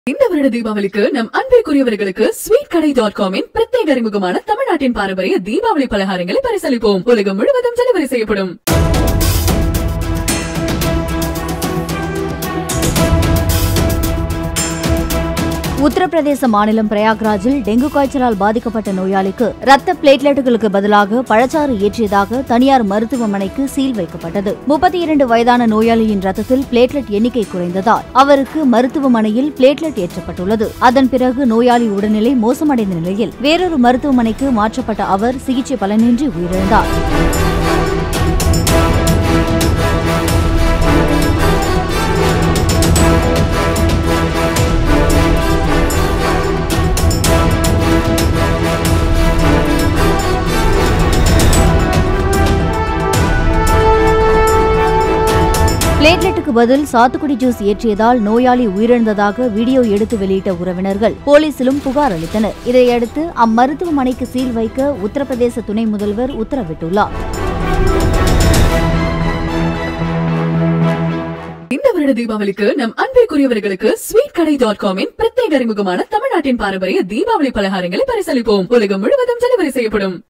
இந்த வருட தீபாவளிக்கு நம் அன்பிற்குரியவர்களுக்கு ஸ்வீட் கடை டாட் காமின் பிரத்யேக அறிமுகமான தமிழ்நாட்டின் பாரம்பரிய தீபாவளி பலகாரங்களை பரிசளிப்போம் உலகம் முழுவதும் டெலிவரி செய்யப்படும் உத்தரப்பிரதேச மாநிலம் பிரயாக்ராஜில் டெங்கு காய்ச்சலால் பாதிக்கப்பட்ட நோயாளிக்கு ரத்த பிளேட்லெட்டுகளுக்கு பதிலாக பழச்சாறு ஏற்றியதாக தனியார் மருத்துவமனைக்கு சீல் வைக்கப்பட்டது முப்பத்தி இரண்டு வயதான நோயாளியின் ரத்தத்தில் பிளேட்லெட் எண்ணிக்கை குறைந்ததால் அவருக்கு மருத்துவமனையில் பிளேட்லெட் ஏற்றப்பட்டுள்ளது அதன் பிறகு நோயாளி உடல்நிலை மோசமடைந்த நிலையில் வேறொரு மருத்துவமனைக்கு மாற்றப்பட்ட அவர் சிகிச்சை பலனின்றி உயிரிழந்தார் பிளேட்லெட்டுக்கு பதில் சாத்துக்குடி ஜூஸ் ஏற்றியதால் நோயாளி உயிரிழந்ததாக வீடியோ எடுத்து வெளியிட்ட உறவினர்கள் போலீசிலும் புகார் அளித்தனர் இதையடுத்து அம்மருத்துவமனைக்கு சீல் வைக்க உத்தரப்பிரதேச துணை முதல்வர் உத்தரவிட்டுள்ளார் இந்த வருட தீபாவளிக்கு நம் அன்பிற்குரியவர்களுக்கு ஸ்வீட் கடை டாட் காமின் பிரத்யேக அறிமுகமான தமிழ்நாட்டின் பாரம்பரிய தீபாவளி பலகாரங்களை பரிசளிப்போம் உலகம் முழுவதும் டெலிவரி செய்யப்படும்